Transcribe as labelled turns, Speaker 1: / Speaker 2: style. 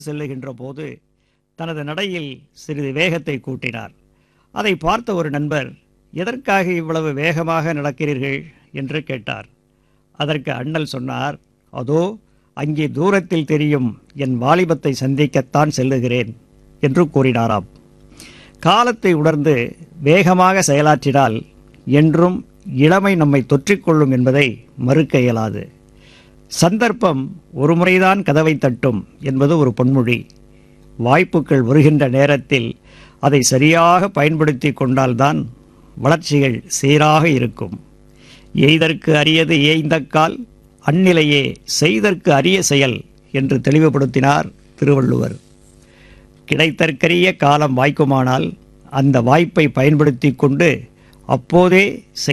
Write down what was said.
Speaker 1: செல்லுகின்ற போது தனது நடையில் சிறிது வேகத்தை கூட்டினார் அதை பார்த்த ஒரு நண்பர் எதற்காக இவ்வளவு வேகமாக நடக்கிறீர்கள் என்று கேட்டார் அதற்கு அண்ணல் சொன்னார் அதோ அங்கே தூரத்தில் தெரியும் என் வாலிபத்தை சந்திக்கத்தான் செல்லுகிறேன் என்று கூறினாராம் காலத்தை உணர்ந்து வேகமாக செயலாற்றினால் என்றும் இளமை நம்மை தொற்றிக்கொள்ளும் என்பதை மறுக்க இயலாது சந்தர்ப்பம் ஒரு முறைதான் கதவை தட்டும் என்பது ஒரு பொன்மொழி வாய்ப்புகள் வருகின்ற நேரத்தில் அதை சரியாக பயன்படுத்தி கொண்டால்தான் வளர்ச்சிகள் சீராக இருக்கும் எய்தற்கு அரியது ஏய்ந்தக்கால் அந்நிலையே செய்தற்கு அரிய செயல் என்று தெளிவுபடுத்தினார் திருவள்ளுவர் கிடைத்தற்கரிய காலம் வாய்க்குமானால் அந்த வாய்ப்பை பயன்படுத்தி கொண்டு அப்போதே செய்